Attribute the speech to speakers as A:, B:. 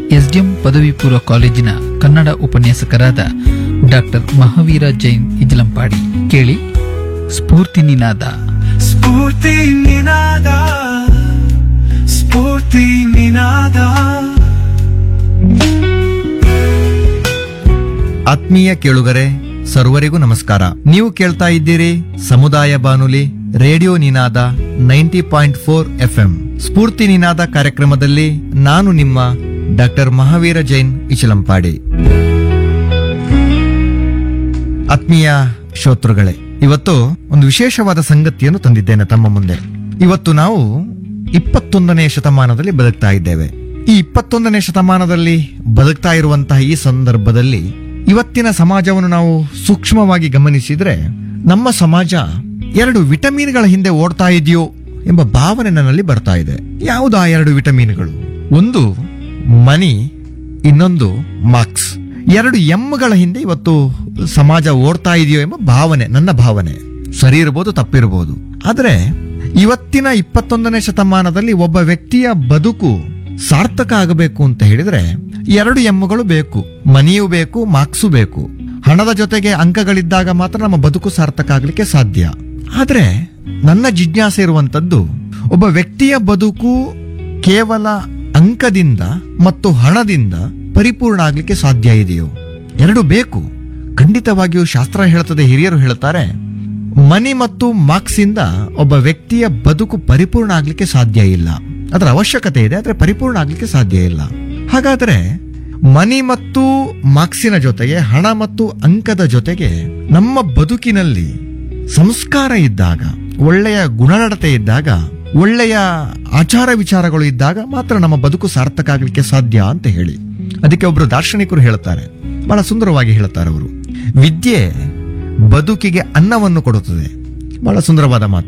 A: SDM ಪದವಿ ಪೂರ್ವ ಕಾಲೇಜಿನ ಕನ್ನಡ ಉಪನ್ಯಾಸಕರಾದ ಡಾಕ್ಟರ್ ಮಹಾವೀರ ಜೈನ್ ಇಜ್ಲಂಪಾಡಿ ಕೇಳಿ ಸ್ಫೂರ್ತಿ ನಿನಾದ
B: ಸ್ಫೂರ್ತಿ ನಿನಾದ ಸ್ಫೂರ್ತಿ ನಿನಾದ
C: ಆತ್ಮೀಯ ಕೇಳುಗರೆ ಸರ್ವರಿಗೂ ನಮಸ್ಕಾರ ನೀವು ಕೇಳ್ತಾ ಇದ್ದೀರಿ ಸಮುದಾಯ ಬಾನುಲಿ radio Ninaada ninety point four FM Spoorthi Ninaada ಕಾರ್ಯಕ್ರಮದಲ್ಲಿ ನಾನು ನಿಮ್ಮ ಡಾಕ್ಟರ್ ಮಹಾವೀರ ಜೈನ್ ಇಚಲಂಪಾಡಿ ಆತ್ಮೀಯ ಶ್ರೋತೃಗಳೇ ಇವತ್ತು ಒಂದು ವಿಶೇಷವಾದ ಸಂಗತಿಯನ್ನು ತಂದಿದ್ದೇನೆ ತಮ್ಮ ಮುಂದೆ ಇವತ್ತು ನಾವು ಇಪ್ಪತ್ತೊಂದನೇ ಶತಮಾನದಲ್ಲಿ ಬದುಕ್ತಾ ಇದ್ದೇವೆ ಈ ಇಪ್ಪತ್ತೊಂದನೇ ಶತಮಾನದಲ್ಲಿ ಬದುಕ್ತಾ ಇರುವಂತಹ ಈ ಸಂದರ್ಭದಲ್ಲಿ ಇವತ್ತಿನ ಸಮಾಜವನ್ನು ನಾವು ಸೂಕ್ಷ್ಮವಾಗಿ ಗಮನಿಸಿದ್ರೆ ನಮ್ಮ ಸಮಾಜ ಎರಡು ವಿಟಮಿನ್ಗಳ ಹಿಂದೆ ಓಡ್ತಾ ಇದೆಯೋ ಎಂಬ ಭಾವನೆ ನನ್ನಲ್ಲಿ ಬರ್ತಾ ಇದೆ ಯಾವುದು ಆ ಎರಡು ವಿಟಮಿನ್ಗಳು ಒಂದು ಮನಿ ಇನ್ನೊಂದು ಮಾರ್ಕ್ಸ್ ಎರಡು ಎಮ್ಗಳ ಹಿಂದೆ ಇವತ್ತು ಸಮಾಜ ಓಡ್ತಾ ಇದೆಯೋ ಎಂಬ ಭಾವನೆ ನನ್ನ ಭಾವನೆ ಸರಿ ಇರಬಹುದು ತಪ್ಪಿರಬಹುದು ಆದ್ರೆ ಇವತ್ತಿನ ಇಪ್ಪತ್ತೊಂದನೇ ಶತಮಾನದಲ್ಲಿ ಒಬ್ಬ ವ್ಯಕ್ತಿಯ ಬದುಕು ಸಾರ್ಥಕ ಆಗಬೇಕು ಅಂತ ಹೇಳಿದ್ರೆ ಎರಡು ಎಮ್ಮುಗಳು ಬೇಕು ಮನಿಯೂ ಬೇಕು ಮಾರ್ಕ್ಸು ಬೇಕು ಹಣದ ಜೊತೆಗೆ ಅಂಕಗಳಿದ್ದಾಗ ಮಾತ್ರ ನಮ್ಮ ಬದುಕು ಸಾರ್ಥಕ ಆಗ್ಲಿಕ್ಕೆ ಸಾಧ್ಯ ಆದ್ರೆ ನನ್ನ ಜಿಜ್ಞಾಸೆ ಇರುವಂತದ್ದು ಒಬ್ಬ ವ್ಯಕ್ತಿಯ ಬದುಕು ಕೇವಲ ಅಂಕದಿಂದ ಮತ್ತು ಹಣದಿಂದ ಪರಿಪೂರ್ಣ ಆಗ್ಲಿಕ್ಕೆ ಸಾಧ್ಯ ಇದೆಯೋ ಎರಡು ಬೇಕು ಖಂಡಿತವಾಗಿಯೂ ಶಾಸ್ತ್ರ ಹೇಳ್ತದೆ ಹಿರಿಯರು ಹೇಳ್ತಾರೆ ಮನಿ ಮತ್ತು ಮಾರ್ಕ್ಸ್ ಇಂದ ಒಬ್ಬ ವ್ಯಕ್ತಿಯ ಬದುಕು ಪರಿಪೂರ್ಣ ಆಗ್ಲಿಕ್ಕೆ ಸಾಧ್ಯ ಇಲ್ಲ ಅದರ ಅವಶ್ಯಕತೆ ಇದೆ ಆದ್ರೆ ಪರಿಪೂರ್ಣ ಆಗ್ಲಿಕ್ಕೆ ಸಾಧ್ಯ ಇಲ್ಲ ಹಾಗಾದ್ರೆ ಮನಿ ಮತ್ತು ಮಾರ್ಕ್ಸಿನ ಜೊತೆಗೆ ಹಣ ಮತ್ತು ಅಂಕದ ಜೊತೆಗೆ ನಮ್ಮ ಬದುಕಿನಲ್ಲಿ ಸಂಸ್ಕಾರ ಇದ್ದಾಗ ಒಳ್ಳೆಯ ಗುಣನಡತೆ ಇದ್ದಾಗ ಒಳ್ಳೆಯ ಆಚಾರ ವಿಚಾರಗಳು ಇದ್ದಾಗ ಮಾತ್ರ ನಮ್ಮ ಬದುಕು ಸಾರ್ಥಕ ಆಗಲಿಕ್ಕೆ ಸಾಧ್ಯ ಅಂತ ಹೇಳಿ ಅದಕ್ಕೆ ಒಬ್ರು ದಾರ್ಶನಿಕರು ಹೇಳ್ತಾರೆ ಬಹಳ ಸುಂದರವಾಗಿ ಹೇಳ್ತಾರೆ ಅವರು ವಿದ್ಯೆ ಬದುಕಿಗೆ ಅನ್ನವನ್ನು ಕೊಡುತ್ತದೆ ಬಹಳ ಸುಂದರವಾದ ಮಾತು